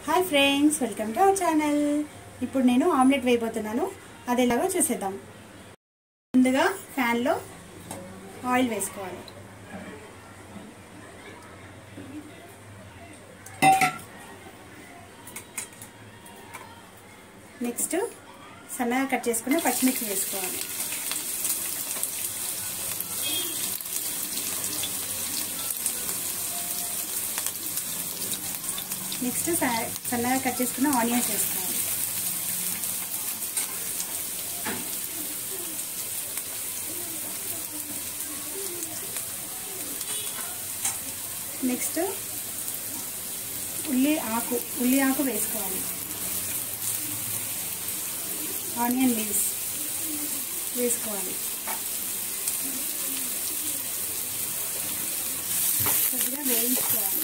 hi friends welcome to our channel ఇప్పుడు నేను omelette వేయబోతున్నాను అది ఎలాగో చూసేద్దాం ముందుగా ఫ్యాన్లో ఆయిల్ వేసుకోవాలి నెక్స్ట్ సన్నగా కట్ చేసుకుని పచ్చిమిర్చి వేసుకోవాలి నెక్స్ట్ సన్నగా కట్ చేసుకున్న ఆనియన్స్ వేసుకోవాలి నెక్స్ట్ ఉల్లి ఆకు ఉల్లి ఆకు వేసుకోవాలి ఆనియన్ లీవ్స్ వేసుకోవాలి కొద్దిగా వేయించుకోవాలి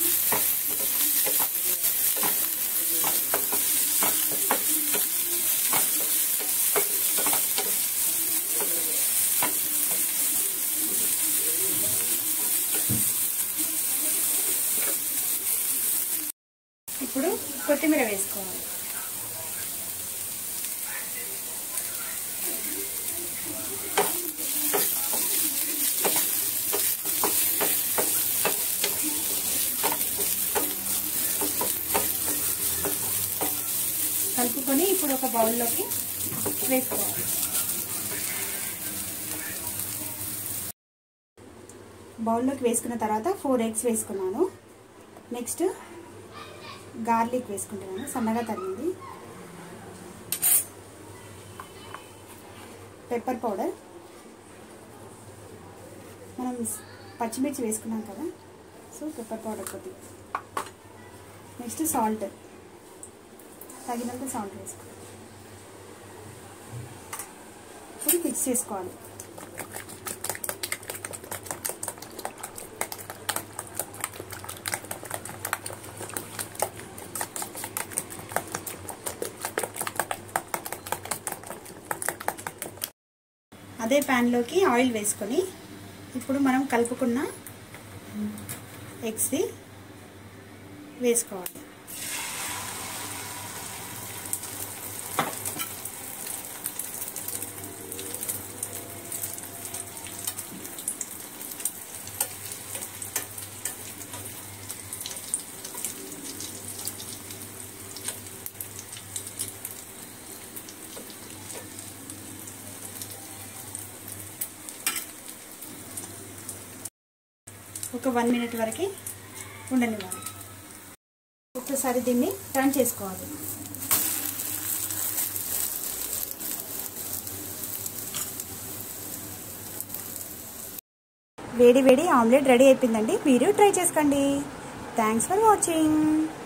ఇప్పుడు కొత్తిమీర వేసుకోవాలి కలుపుకొని ఇప్పుడు ఒక బౌల్లోకి వేసుకోవాలి బౌల్లోకి వేసుకున్న తర్వాత ఫోర్ ఎగ్స్ వేసుకున్నాను నెక్స్ట్ గార్లిక్ వేసుకుంటున్నాను సన్నగా తరిగింది పెప్పర్ పౌడర్ మనం పచ్చిమిర్చి వేసుకున్నాం కదా సో పెప్పర్ పౌడర్ కొద్దిగా నెక్స్ట్ సాల్ట్ తగినంత సాల్ట్ వేసుకో ఇప్పుడు మిక్స్ చేసుకోవాలి అదే ప్యాన్లోకి ఆయిల్ వేసుకొని ఇప్పుడు మనం కలుపుకున్న ఎగ్స్ది వేసుకోవాలి ఒక వన్ మినిట్ వరకు ఉండనివ్వాలి ఒక్కసారి దీన్ని టర్న్ చేసుకోవాలి వేడి వేడి ఆమ్లెట్ రెడీ అయిపోయిందండి మీరు ట్రై చేసుకోండి థ్యాంక్స్ ఫర్ వాచింగ్